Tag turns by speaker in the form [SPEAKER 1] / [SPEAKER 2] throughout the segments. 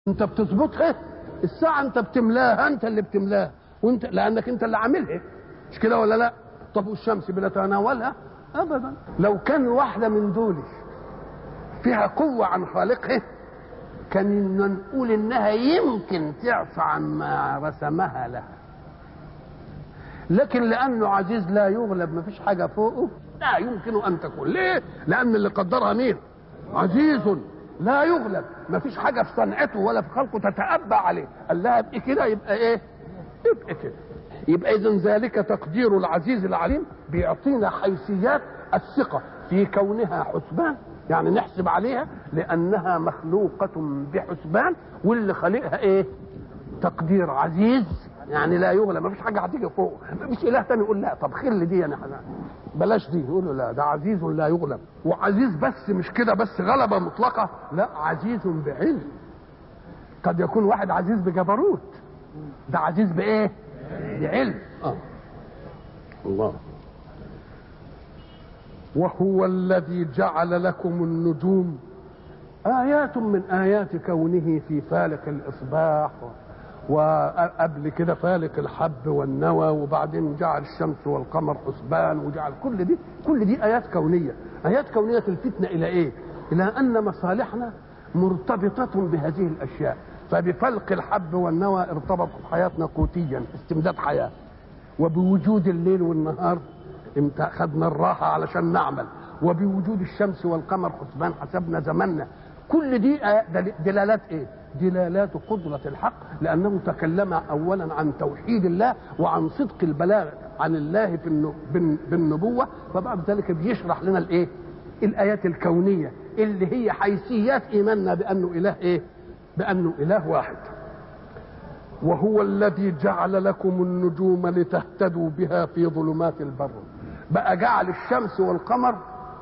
[SPEAKER 1] انت بتظبطها الساعه انت بتملاها انت اللي بتملاها وانت لانك انت اللي عاملها مش كده ولا لا طب والشمس بنتناولها ابدا لو كان واحده من دول فيها قوه عن خالقها كان نقول انها يمكن تعفى عن ما رسمها لها لكن لانه عزيز لا يغلب ما فيش حاجه فوقه لا يمكن ان تكون ليه لان اللي قدرها مين عزيز لا يغلب ما فيش حاجه في صنعته ولا في خلقه تتأبى عليه قال لها ابقي كده يبقى ايه يبقى كده يبقى اذا ذلك تقدير العزيز العليم بيعطينا حيثيات الثقه في كونها حسبان يعني نحسب عليها لانها مخلوقه بحسبان واللي خالقها ايه تقدير عزيز يعني لا يغلب ما فيش حاجه هتيجي فوق ما فيش اله تاني يقول لا طب خل دي انا حنا. بلاش دي يقول له لا ده عزيز لا يغلب وعزيز بس مش كده بس غلبه مطلقه لا عزيز بعلم قد يكون واحد عزيز بجبروت ده عزيز بايه بعلم اه الله وهو الذي جعل لكم النجوم آيات من آيات كونه في فالق الإصباح وقبل كده فالق الحب والنوى وبعدين جعل الشمس والقمر حسبان وجعل كل دي كل دي آيات كونية آيات كونية تلفتنا إلى إيه؟ إلى أن مصالحنا مرتبطة بهذه الأشياء فبفلق الحب والنوى ارتبطت حياتنا قوتيا استمداد حياة وبوجود الليل والنهار خدنا الراحة علشان نعمل وبوجود الشمس والقمر حسبان حسبنا زمننا كل دي دلالات ايه دلالات قدرة الحق لأنه تكلم أولا عن توحيد الله وعن صدق البلاغ عن الله بالنبوة فبعد ذلك بيشرح لنا الايه الآيات الكونية اللي هي حيثيات إيماننا بأنه إله ايه بأنه إله واحد وهو الذي جعل لكم النجوم لتهتدوا بها في ظلمات البر بقى جعل الشمس والقمر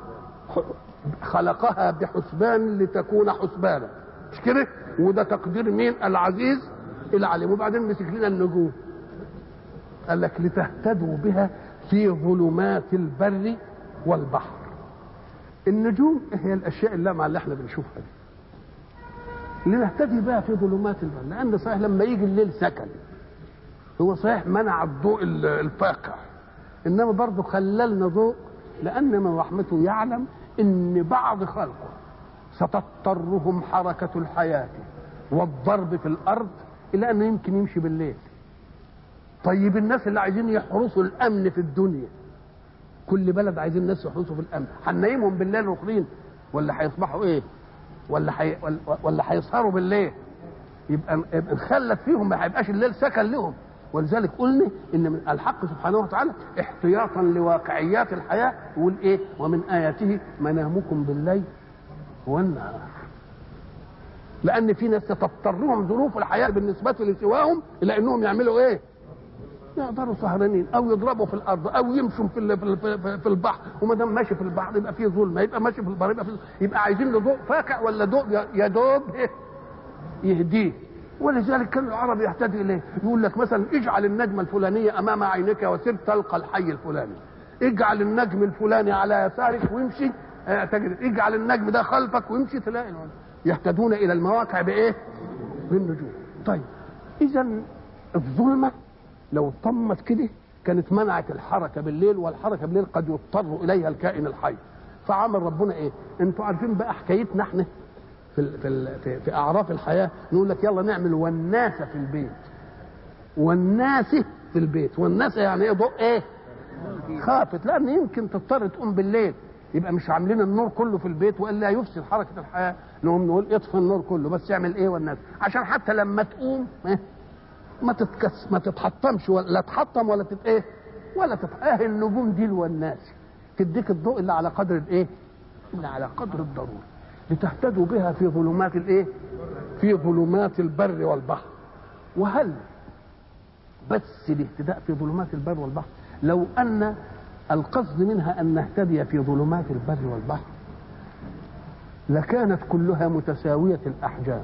[SPEAKER 1] خلقها بحسبان لتكون حسبانا مش كده وده تقدير مين العزيز العليم وبعدين مسك لنا النجوم قال لك لتهتدوا بها في ظلمات البر والبحر النجوم هي الاشياء اللامعه اللي احنا بنشوفها دي لنهتدي بها في ظلمات البر لان صحيح لما يجي الليل سكن هو صحيح منع الضوء الفاقع انما برضه خللنا ضوء لان من رحمته يعلم ان بعض خلقه ستضطرهم حركه الحياه والضرب في الارض الى انه يمكن يمشي بالليل طيب الناس اللي عايزين يحرسوا الامن في الدنيا كل بلد عايزين الناس يحرسوا في الامن هننيمهم بالليل ركنين ولا هيصبحوا ايه ولا حي... ولا هيسهروا بالليل يبقى يبقى نخلف فيهم ما هيبقاش الليل سكن لهم ولذلك قلنا ان من الحق سبحانه وتعالى احتياطا لواقعيات الحياه يقول ايه ومن اياته منامكم بالليل والنهار لان في ناس تضطرهم ظروف الحياه بالنسبه لسواهم الى انهم يعملوا ايه يقدروا سهرانين او يضربوا في الارض او يمشوا في في البحر وما دام ماشي في البحر يبقى فيه ظلمه يبقى ماشي في البحر يبقى فيه يبقى عايزين له ضوء فاقع ولا ضوء يا دوب يهديه ولذلك كان العرب يهتدي اليه يقول لك مثلا اجعل النجمه الفلانيه امام عينك وسر تلقى الحي الفلاني اجعل النجم الفلاني على يسارك وامشي تجد اجعل النجم ده خلفك وامشي تلاقي يهتدون الى المواقع بايه؟ بالنجوم طيب اذا الظلمه لو طمت كده كانت منعت الحركه بالليل والحركه بالليل قد يضطر اليها الكائن الحي فعمل ربنا ايه؟ انتوا عارفين بقى حكايتنا احنا في في في, في اعراف الحياه نقول لك يلا نعمل وناسه في البيت والناسه في البيت والناسه يعني ايه ضوء ايه؟ خافت لان يمكن تضطر تقوم بالليل يبقى مش عاملين النور كله في البيت والا يفسد حركه الحياه نقوم نقول اطفي النور كله بس اعمل ايه والناس عشان حتى لما تقوم إيه؟ ما تتكس ما تتحطمش ولا تحطم ولا تت ايه ولا تتاه النجوم دي والناس تديك الضوء اللي على قدر الايه اللي على قدر الضروره لتهتدوا بها في ظلمات الايه في ظلمات البر والبحر وهل بس الاهتداء في ظلمات البر والبحر لو ان القصد منها ان نهتدي في ظلمات البر والبحر لكانت كلها متساويه الاحجام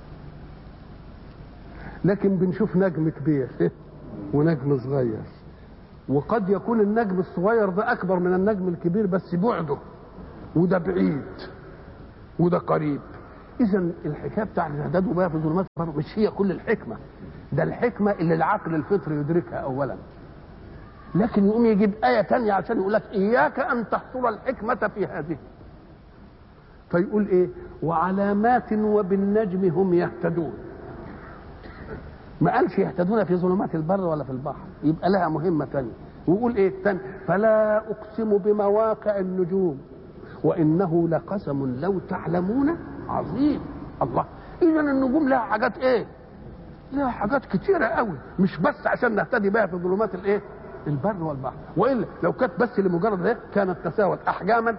[SPEAKER 1] لكن بنشوف نجم كبير ونجم صغير وقد يكون النجم الصغير ده اكبر من النجم الكبير بس بعده وده بعيد وده قريب اذا الحكايه بتاع الاعداد بقى في ظلمات البر مش هي كل الحكمه ده الحكمه اللي العقل الفطري يدركها اولا لكن يقوم يجيب آية تانية عشان يقول لك إياك أن تحصر الحكمة في هذه فيقول إيه وعلامات وبالنجم هم يهتدون ما قالش يهتدون في ظلمات البر ولا في البحر يبقى لها مهمة تانية ويقول إيه تاني فلا أقسم بمواقع النجوم وإنه لقسم لو تعلمون عظيم الله إذا النجوم لها حاجات إيه لها حاجات كتيرة قوي مش بس عشان نهتدي بها في ظلمات الإيه البر والبحر والا لو كانت بس لمجرد ده كانت تساوت احجاما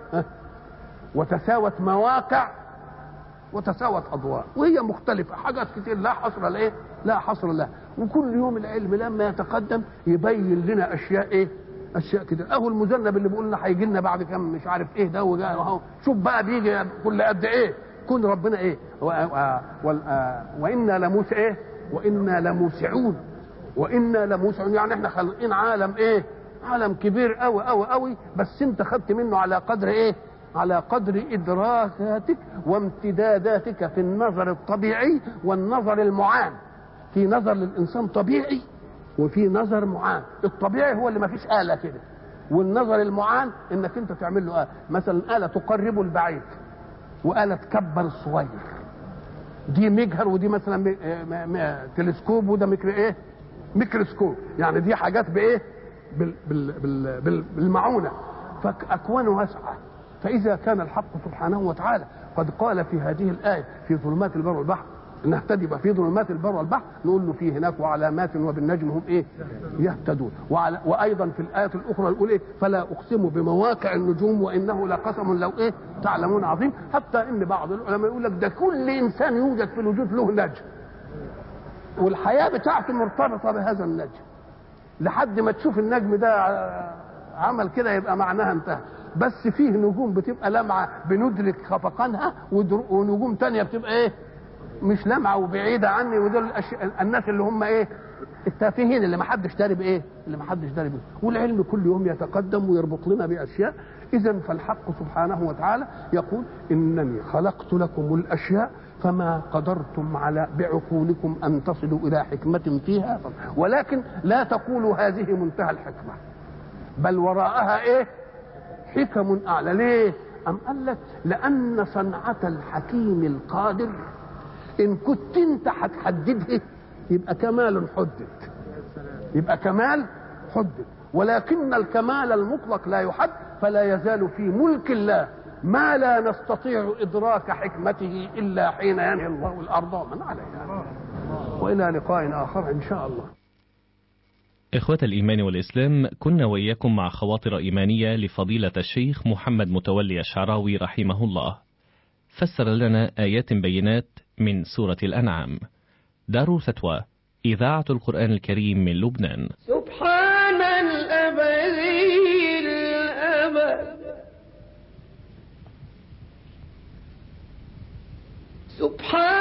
[SPEAKER 1] وتساوت مواقع وتساوت اضواء وهي مختلفه حاجات كتير لا حصر لايه لا حصر لها وكل يوم العلم لما يتقدم يبين لنا اشياء ايه اشياء كده اهو المذنب اللي بيقول لنا هيجي لنا بعد كم مش عارف ايه ده وجاء اهو شوف بقى بيجي كل قد ايه كون ربنا ايه و... و... و... وانا لموس ايه وانا لموسعون وانا لموسعون يعني احنا خالقين عالم ايه عالم كبير قوي قوي قوي بس انت خدت منه على قدر ايه على قدر ادراكاتك وامتداداتك في النظر الطبيعي والنظر المعان في نظر للانسان طبيعي وفي نظر معان الطبيعي هو اللي ما فيش آلة كده والنظر المعان انك انت تعمل له آلة مثلا آلة تقرب البعيد وآلة تكبر الصغير دي مجهر ودي مثلا م... م... م... تلسكوب وده ميكرو ايه ميكروسكوب يعني دي حاجات بايه بال بال بال بال بالمعونه فاكوان واسعه فاذا كان الحق سبحانه وتعالى قد قال في هذه الايه في ظلمات البر والبحر نهتدي في ظلمات البر والبحر نقول له في هناك وعلامات وبالنجم هم ايه يهتدون وعلى وايضا في الايه الاخرى يقول ايه فلا اقسم بمواقع النجوم وانه لقسم لو ايه تعلمون عظيم حتى ان بعض العلماء يقول لك ده كل انسان يوجد في الوجود له نجم والحياه بتاعته مرتبطه بهذا النجم لحد ما تشوف النجم ده عمل كده يبقى معناها انتهى بس فيه نجوم بتبقى لامعه بندرك خفقانها ونجوم تانية بتبقى ايه مش لامعه وبعيده عني ودول الناس اللي هم ايه التافهين اللي ما حدش داري بايه اللي ما حدش داري بيه والعلم كل يوم يتقدم ويربط لنا باشياء اذا فالحق سبحانه وتعالى يقول انني خلقت لكم الاشياء فما قدرتم على بعقولكم ان تصلوا الى حكمه فيها ولكن لا تقولوا هذه منتهى الحكمه بل وراءها ايه حكم اعلى ليه ام قال لك لان صنعه الحكيم القادر ان كنت انت هتحددها يبقى كمال حدد يبقى كمال حدد ولكن الكمال المطلق لا يحد فلا يزال في ملك الله ما لا نستطيع إدراك حكمته إلا حين ينهي الله الأرض ومن عليها وإلى لقاء آخر إن شاء الله
[SPEAKER 2] إخوة الإيمان والإسلام كنا وإياكم مع خواطر إيمانية لفضيلة الشيخ محمد متولي الشعراوي رحمه الله فسر لنا آيات بينات من سورة الأنعام دار فتوى إذاعة القرآن الكريم من لبنان
[SPEAKER 3] سبحان الأبدي الأبد سبحان